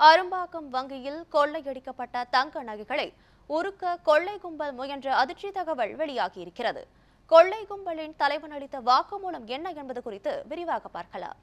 அரும்பாக்கம் வங்கியில் கொள்ளையடிக்கப்பட்ட தங்க நகைகளை உருக்க கொள்ளை கும்பல் முயன்ற அதிர்ச்சி தகவல் வெளியாகியிருக்கிறது கொள்ளை கும்பலின் தலைவன் அளித்த வாக்குமூலம் என்ன என்பது குறித்து விரிவாக பார்க்கலாம்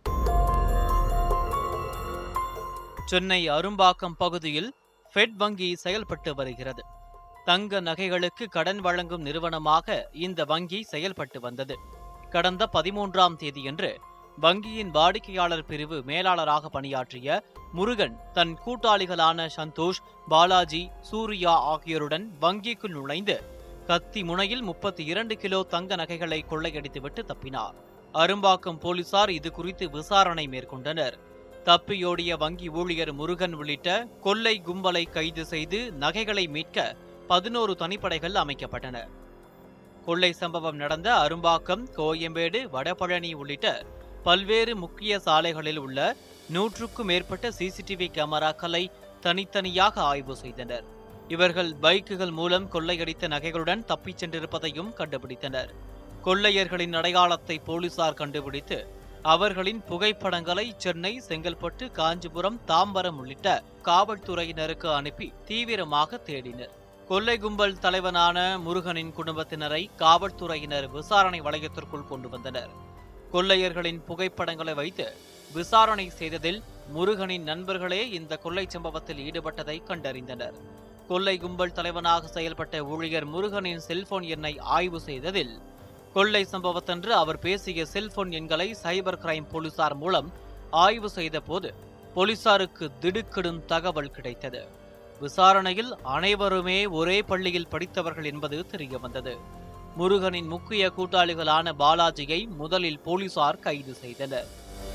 சென்னை அரும்பாக்கம் பகுதியில் ஃபெட் வங்கி செயல்பட்டு வருகிறது தங்க நகைகளுக்கு கடன் வழங்கும் நிறுவனமாக இந்த வங்கி செயல்பட்டு வந்தது கடந்த பதிமூன்றாம் தேதியன்று வங்கியின் வாடிக்கையாளர் பிரிவு மேலாளராக பணியாற்றிய முருகன் தன் கூட்டாளிகளான சந்தோஷ் பாலாஜி சூர்யா ஆகியோருடன் வங்கிக்குள் நுழைந்து கத்தி முனையில் முப்பத்தி இரண்டு கிலோ தங்க நகைகளை கொள்ளையடித்துவிட்டு தப்பினார் அரும்பாக்கம் போலீசார் இது குறித்து விசாரணை மேற்கொண்டனர் தப்பியோடிய வங்கி ஊழியர் முருகன் உள்ளிட்ட கொள்ளை கும்பலை கைது செய்து நகைகளை மீட்க பதினோரு தனிப்படைகள் அமைக்கப்பட்டன கொள்ளை சம்பவம் நடந்த அரும்பாக்கம் கோயம்பேடு வடபழனி உள்ளிட்ட பல்வேறு முக்கிய சாலைகளில் உள்ள நூற்றுக்கும் மேற்பட்ட சிசிடிவி கேமராக்களை தனித்தனியாக ஆய்வு செய்தனர் இவர்கள் பைக்குகள் மூலம் கொள்ளையடித்த நகைகளுடன் தப்பிச் சென்றிருப்பதையும் கண்டுபிடித்தனர் கொள்ளையர்களின் அடையாளத்தை போலீசார் கண்டுபிடித்து அவர்களின் புகைப்படங்களை சென்னை செங்கல்பட்டு காஞ்சிபுரம் தாம்பரம் உள்ளிட்ட காவல்துறையினருக்கு அனுப்பி தீவிரமாக தேடினர் கொள்ளை கும்பல் தலைவனான முருகனின் குடும்பத்தினரை காவல்துறையினர் விசாரணை வளையத்திற்குள் கொண்டு வந்தனர் கொள்ளையர்களின் புகைப்படங்களை வைத்து விசாரணை செய்ததில் முருகனின் நண்பர்களே இந்த கொள்ளை சம்பவத்தில் ஈடுபட்டதை கண்டறிந்தனர் கொள்ளை கும்பல் தலைவனாக செயல்பட்ட ஊழியர் முருகனின் செல்போன் எண்ணை ஆய்வு செய்ததில் கொள்ளை சம்பவத்தன்று அவர் பேசிய செல்போன் எண்களை சைபர் கிரைம் போலீசார் மூலம் ஆய்வு செய்த போது போலீசாருக்கு திடுக்கிடும் தகவல் கிடைத்தது விசாரணையில் அனைவருமே ஒரே பள்ளியில் படித்தவர்கள் என்பது தெரிய வந்தது முருகனின் முக்கிய கூட்டாளிகளான பாலாஜியை முதலில் போலீசார் கைது செய்தனர்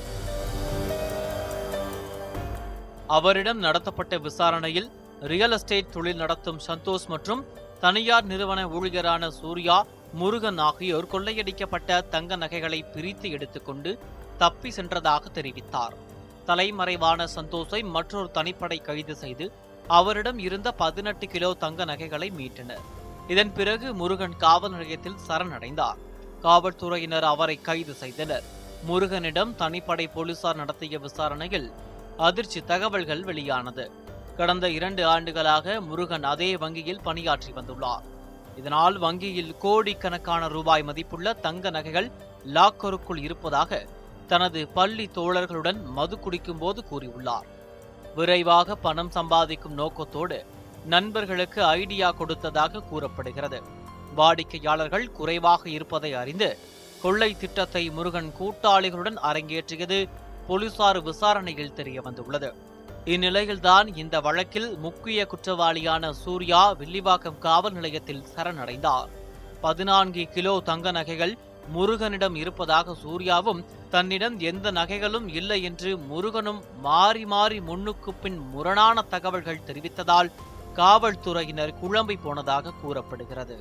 அவரிடம் நடத்தப்பட்ட விசாரணையில் ரியல் எஸ்டேட் தொழில் நடத்தும் சந்தோஷ் மற்றும் தனியார் நிறுவன ஊழியரான சூர்யா முருகன் ஆகியோர் கொள்ளையடிக்கப்பட்ட தங்க நகைகளை பிரித்து எடுத்துக்கொண்டு தப்பி சென்றதாக தெரிவித்தார் தலைமறைவான சந்தோஷை மற்றொரு தனிப்படை கைது செய்து அவரிடம் இருந்த பதினெட்டு கிலோ தங்க நகைகளை மீட்டனர் இதன் பிறகு முருகன் காவல் நிலையத்தில் சரணடைந்தார் காவல்துறையினர் அவரை கைது செய்தனர் முருகனிடம் தனிப்படை போலீசார் நடத்திய விசாரணையில் அதிர்ச்சி தகவல்கள் வெளியானது கடந்த இரண்டு ஆண்டுகளாக முருகன் அதே வங்கியில் பணியாற்றி வந்துள்ளார் இதனால் வங்கியில் கோடிக்கணக்கான ரூபாய் மதிப்புள்ள தங்க நகைகள் லாக்கருக்குள் இருப்பதாக தனது பள்ளி தோழர்களுடன் மது குடிக்கும் போது கூறியுள்ளார் விரைவாக பணம் சம்பாதிக்கும் நோக்கத்தோடு நண்பர்களுக்கு ஐடியா கொடுத்ததாக கூறப்படுகிறது வாடிக்கையாளர்கள் குறைவாக இருப்பதை அறிந்து கொள்ளை திட்டத்தை முருகன் கூட்டாளிகளுடன் அரங்கேற்றியது போலீசார் விசாரணையில் தெரிய வந்துள்ளது இந்நிலையில்தான் இந்த வழக்கில் முக்கிய குற்றவாளியான சூர்யா வில்லிவாக்கம் காவல் நிலையத்தில் சரணடைந்தார் பதினான்கு கிலோ தங்க நகைகள் முருகனிடம் இருப்பதாக சூர்யாவும் தன்னிடம் எந்த நகைகளும் இல்லை என்று முருகனும் மாறி மாறி முன்னுக்கு பின் முரணான தகவல்கள் தெரிவித்ததால் காவல்துறையினர் குழம்பி போனதாக கூறப்படுகிறது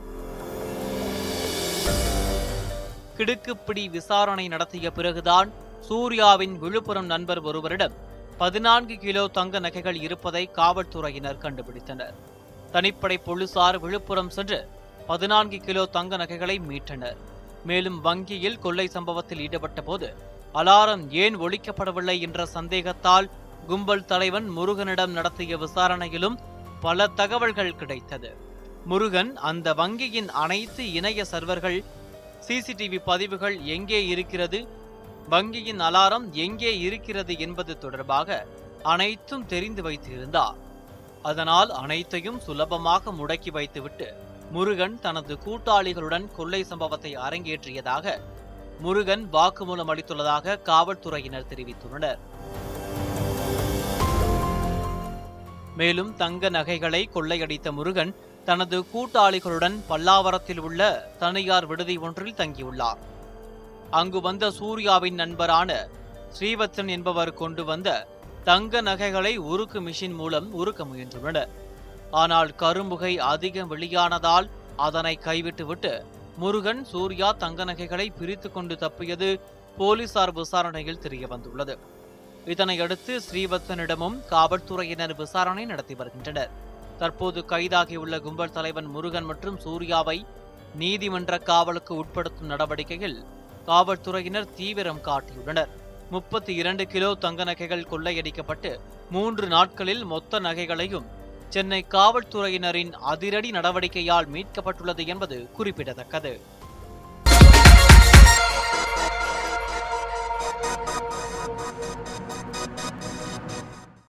கிடுக்குப்பிடி விசாரணை நடத்திய பிறகுதான் சூர்யாவின் விழுப்புரம் நண்பர் ஒருவரிடம் பதினான்கு கிலோ தங்க நகைகள் இருப்பதை காவல்துறையினர் கண்டுபிடித்தனர் தனிப்படை போலீசார் விழுப்புரம் சென்று பதினான்கு கிலோ தங்க நகைகளை மீட்டனர் மேலும் வங்கியில் கொள்ளை சம்பவத்தில் ஈடுபட்ட போது அலாரம் ஏன் ஒழிக்கப்படவில்லை என்ற சந்தேகத்தால் கும்பல் தலைவன் முருகனிடம் நடத்திய விசாரணையிலும் பல தகவல்கள் கிடைத்தது முருகன் அந்த வங்கியின் அனைத்து இணைய சர்வர்கள் சிசிடிவி பதிவுகள் எங்கே இருக்கிறது வங்கியின் அலாரம் எங்கே இருக்கிறது என்பது தொடர்பாக அனைத்தும் தெரிந்து வைத்திருந்தார் அதனால் அனைத்தையும் சுலபமாக முடக்கி வைத்துவிட்டு முருகன் தனது கூட்டாளிகளுடன் கொள்ளை சம்பவத்தை அரங்கேற்றியதாக முருகன் வாக்குமூலம் அளித்துள்ளதாக காவல்துறையினர் தெரிவித்துள்ளனர் மேலும் தங்க நகைகளை கொள்ளையடித்த முருகன் தனது கூட்டாளிகளுடன் பல்லாவரத்தில் உள்ள தனியார் விடுதி ஒன்றில் தங்கியுள்ளார் அங்கு வந்த சூர்யாவின் நண்பரான ஸ்ரீவத்சன் என்பவர் கொண்டு வந்த தங்க நகைகளை உருக்கு மிஷின் மூலம் உருக்க முயன்றுள்ளனர் ஆனால் கரும்புகை அதிகம் வெளியானதால் அதனை கைவிட்டுவிட்டு முருகன் சூர்யா தங்க நகைகளை பிரித்து கொண்டு தப்பியது போலீசார் விசாரணையில் தெரிய வந்துள்ளது இதனையடுத்து ஸ்ரீவத்சனிடமும் காவல்துறையினர் விசாரணை நடத்தி வருகின்றனர் தற்போது கைதாகியுள்ள கும்பல் தலைவன் முருகன் மற்றும் சூர்யாவை நீதிமன்ற காவலுக்கு உட்படுத்தும் நடவடிக்கையில் காவல்துறையினர் தீவிரம் காட்டியுள்ளனர் முப்பத்தி இரண்டு கிலோ தங்க நகைகள் கொள்ளையடிக்கப்பட்டு மூன்று நாட்களில் மொத்த நகைகளையும் சென்னை காவல்துறையினரின் அதிரடி நடவடிக்கையால் மீட்கப்பட்டுள்ளது என்பது குறிப்பிடத்தக்கது